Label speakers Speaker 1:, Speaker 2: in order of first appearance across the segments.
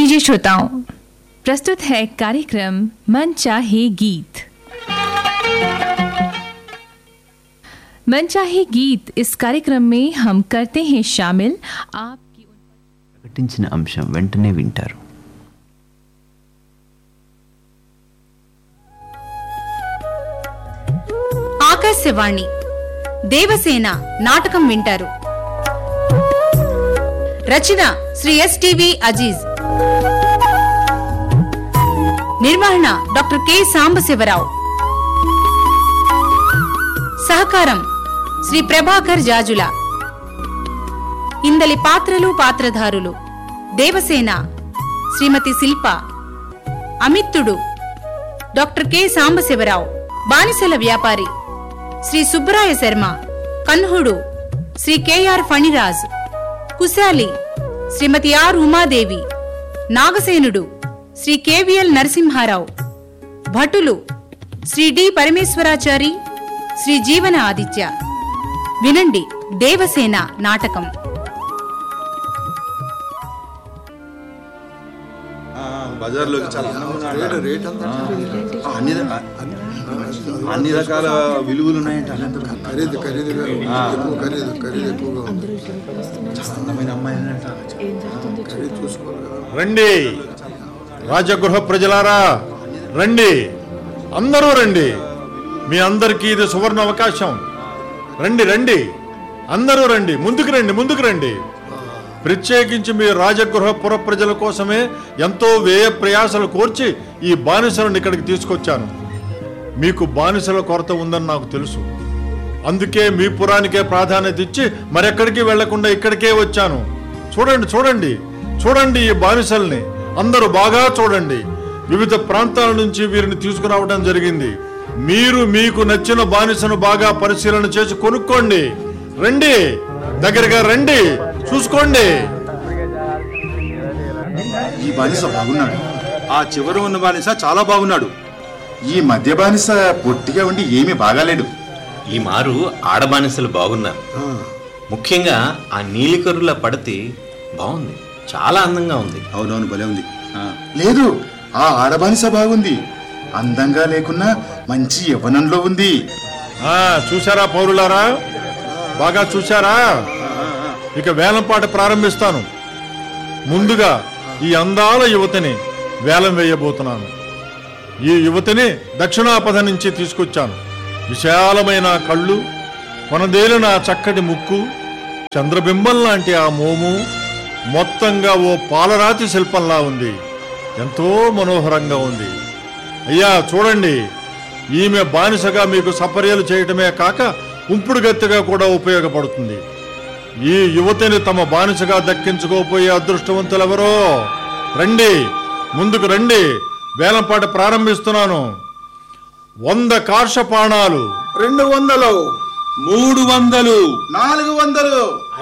Speaker 1: लीजिए श्रोताओं प्रस्तुत है कार्यक्रम मन चाहे गीत मन चाहे गीत इस कार्यक्रम में हम करते हैं शामिल आपकी
Speaker 2: ప్రకటించిన అంశం వెంటనే వింటారు
Speaker 3: ఆకాశవాణి దేవసేన నాటకం వింటారు రచన శ్రీ ఎస్టివి అజీజ్ నిర్వహణ డాక్టర్ కె సాంబశివరావు సహకారం శ్రీ ప్రభాకర్ జాజుల ఇందలి పాత్రలు పాత్రధారులు దేవసేన శ్రీమతి శిల్ప అమిత్తుడు డాక్టర్ కె సాంబశివరావు బానిసల వ్యాపారి శ్రీ సుబ్బరాయ శర్మ కన్హుడు శ్రీ కెఆర్ ఫణిరాజ్ కుశాలి శ్రీమతి ఆర్ ఉమాదేవి నాగసేనుడు శ్రీ కెవిఎల్ నరసింహారావు భటులు శ్రీ డి పరమేశ్వరాచారి శ్రీ జీవన ఆదిత్య వినండి దేవసేన నాటకం
Speaker 4: బజార్లోకి చాలా అన్ని ర- అన్ని రకాల విలువలు ఉన్నాయంట
Speaker 5: ఖరీదు ఖరీదుగా ఎక్కువ ఖరీదు ఖరీదు ఎక్కువగా ఉంది
Speaker 4: అందమైన అమ్మాయి అన్నట్ట.
Speaker 5: ఖరీదు చూసుకోవాలి కదా
Speaker 6: రండి రాజగృహ ప్రజలారా రండి అందరూ రండి మీ అందరికీ ఇది సువర్ణ అవకాశం రండి రండి అందరూ రండి ముందుకు రండి ముందుకు రండి ప్రత్యేకించి మీ రాజగృహ పుర ప్రజల కోసమే ఎంతో వ్యయ ప్రయాసలు కోర్చి ఈ బానిసలను ఇక్కడికి తీసుకొచ్చాను మీకు బానిసల కొరత ఉందని నాకు తెలుసు అందుకే మీ పురానికే ప్రాధాన్యత ఇచ్చి మరెక్కడికి వెళ్లకుండా ఇక్కడికే వచ్చాను చూడండి చూడండి చూడండి ఈ బానిసల్ని అందరూ బాగా చూడండి వివిధ ప్రాంతాల నుంచి వీరిని తీసుకురావడం జరిగింది మీరు మీకు నచ్చిన బానిసను బాగా పరిశీలన చేసి కొనుక్కోండి రండి దగ్గరగా రండి చూసుకోండి
Speaker 4: ఈ బానిస బాగున్నాడు ఆ చివర ఉన్న బానిస చాలా బాగున్నాడు
Speaker 7: ఈ మధ్య బానిస పొట్టిగా ఉండి ఏమీ బాగాలేడు
Speaker 8: ఈ మారు ఆడబానిసలు బాగున్నారు ముఖ్యంగా ఆ నీలికరుల పడతి బాగుంది చాలా అందంగా ఉంది
Speaker 4: అవునవును భలే ఉంది ఆ,
Speaker 7: లేదు ఆ ఆడబానిస బాగుంది అందంగా లేకున్నా మంచి యవ్వనంలో ఉంది
Speaker 6: ఆ చూసారా పౌరులారా బాగా చూసారా ఇక వేలంపాట ప్రారంభిస్తాను ముందుగా ఈ అందాల యువతిని వేలం వేయబోతున్నాను ఈ యువతిని దక్షిణాపథ నుంచి తీసుకొచ్చాను విశాలమైన కళ్ళు కొనదేలిన ఆ చక్కటి ముక్కు చంద్రబింబం లాంటి ఆ మోము మొత్తంగా ఓ పాలరాతి శిల్పంలా ఉంది ఎంతో మనోహరంగా ఉంది అయ్యా చూడండి ఈమె బానిసగా మీకు సపర్యలు చేయటమే కాక ఉంపుడు గత్తెగా కూడా ఉపయోగపడుతుంది ఈ యువతిని తమ బానిసగా దక్కించుకోపోయే అదృష్టవంతులెవరో రండి ముందుకు రండి వేలంపాట ప్రారంభిస్తున్నాను వంద కార్షపాణాలు
Speaker 5: రెండు వందలు
Speaker 4: మూడు వందలు
Speaker 7: నాలుగు వందలు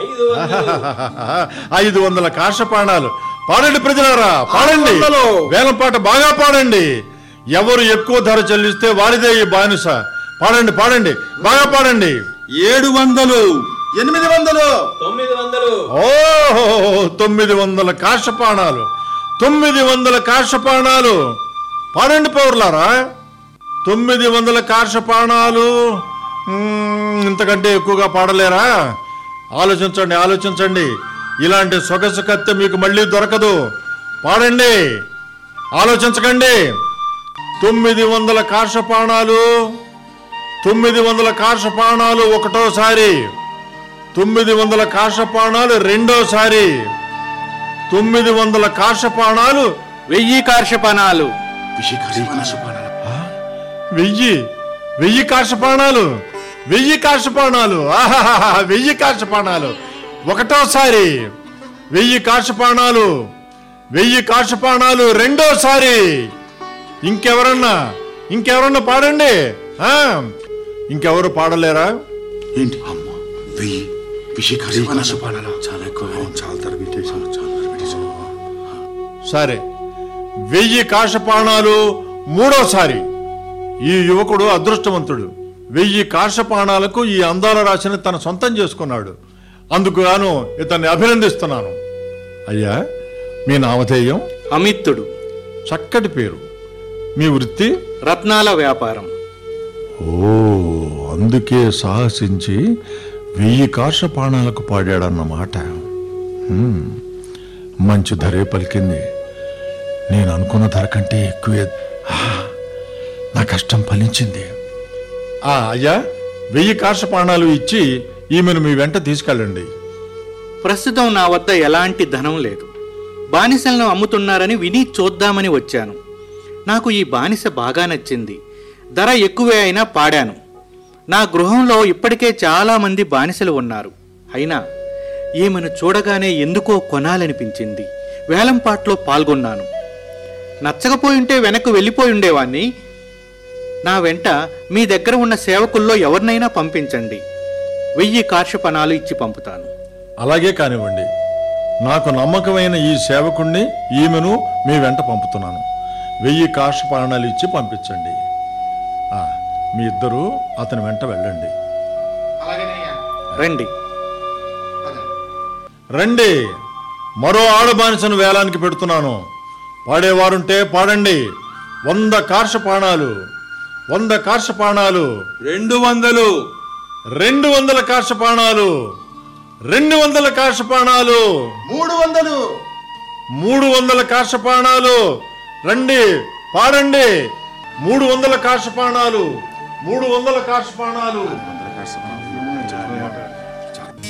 Speaker 6: ఐదు వందల కార్షపాణాలు పాడండి ప్రజలారా పాడండి
Speaker 5: వందలు.
Speaker 6: వేలంపాట బాగా పాడండి ఎవరు ఎక్కువ ధర చెల్లిస్తే వారిదే ఈ బానిస పాడండి పాడండి బాగా పాడండి
Speaker 4: ఏడు వందలు
Speaker 7: ఎనిమిది వందలు
Speaker 6: ఓ తొమ్మిది వందల కాషపాణాలు తొమ్మిది వందల కాషపాణాలు పాడండి పౌరులారా తొమ్మిది వందల కార్షపాణాలు మ్మ్, ఇంతకంటే ఎక్కువగా పాడలేరా ఆలోచించండి ఆలోచించండి ఇలాంటి సొగసు కత్తె మీకు మళ్ళీ దొరకదు పాడండి ఆలోచించకండి తొమ్మిది వందల కార్షపాణాలు తొమ్మిది వందల కార్షపాణాలు ఒకటోసారి తొమ్మిది వందల కార్షపాణాలు రెండోసారి తొమ్మిది వందల కార్షపాణాలు
Speaker 9: వెయ్యి కార్షపానాలు
Speaker 6: వెయ్యి వెయ్యి కార్షపాణాలు వెయ్యి కార్షపాణాలు ఆహాహాహా వెయ్యి కార్షపాణాలు ఒకటోసారి వెయ్యి కార్షపాణాలు వెయ్యి కార్షపాణాలు రెండోసారి ఇంకెవరన్నా ఇంకెవరన్నా పాడండి ఆ ఇంకెవరు పాడలేరా
Speaker 7: ఏంటి
Speaker 4: అమ్మ వెయ్యి విషికాశపాణాలు చాలా ఎక్కువ చాలా ధర పెట్టేశాను చాలా ధర పెట్టేశాను
Speaker 6: సరే వెయ్యి కాషపాణాలు మూడోసారి ఈ యువకుడు అదృష్టవంతుడు వెయ్యి కాషపాణాలకు ఈ అందాల రాశిని తన సొంతం చేసుకున్నాడు అందుకు గాను ఇతన్ని అభినందిస్తున్నాను అయ్యా మీ నామధేయం
Speaker 9: అమిత్తుడు
Speaker 6: చక్కటి పేరు మీ వృత్తి
Speaker 9: రత్నాల వ్యాపారం
Speaker 6: ఓ అందుకే సాహసించి వెయ్యి కార్షపాణాలకు పాడాడన్నమాట హ్మ్, మంచి ధరే పలికింది నేను అనుకున్న ధర కంటే ఎక్కువే ఆ, నా కష్టం ఫలించింది ఆ, అయ్యా వెయ్యి కార్షపాణాలు ఇచ్చి ఈమెను మీ వెంట తీసుకెళ్ళండి
Speaker 9: ప్రస్తుతం నా వద్ద ఎలాంటి ధనం లేదు బానిసలను అమ్ముతున్నారని విని చూద్దామని వచ్చాను నాకు ఈ బానిస బాగా నచ్చింది ధర ఎక్కువే అయినా పాడాను నా గృహంలో ఇప్పటికే చాలామంది బానిసలు ఉన్నారు అయినా ఈమెను చూడగానే ఎందుకో కొనాలనిపించింది వేలంపాట్లో పాల్గొన్నాను నచ్చకపోయింటే వెనక్కు వెళ్ళిపోయి ఉండేవాణ్ణి నా వెంట మీ దగ్గర ఉన్న సేవకుల్లో ఎవరినైనా పంపించండి వెయ్యి కార్షపణాలు ఇచ్చి పంపుతాను
Speaker 6: అలాగే కానివ్వండి నాకు నమ్మకమైన ఈ సేవకుణ్ణి ఈమెను మీ వెంట పంపుతున్నాను వెయ్యి కార్షపాణాలు ఇచ్చి పంపించండి ఆ, మీ ఇద్దరు అతని వెంట వెళ్ళండి
Speaker 9: రండి
Speaker 6: రండి మరో ఆడబానిసను వేలానికి పెడుతున్నాను పాడేవారుంటే పాడండి వంద కార్షపాణాలు వంద కార్షపాణాలు
Speaker 4: రెండు వందలు
Speaker 6: రెండు వందల కార్షపాణాలు రెండు వందల కార్షపాణాలు
Speaker 7: మూడు వందలు
Speaker 6: మూడు వందల కార్షపాణాలు రండి పాడండి మూడు వందల కార్షపాణాలు మూడు వందల కార్షపాణాలు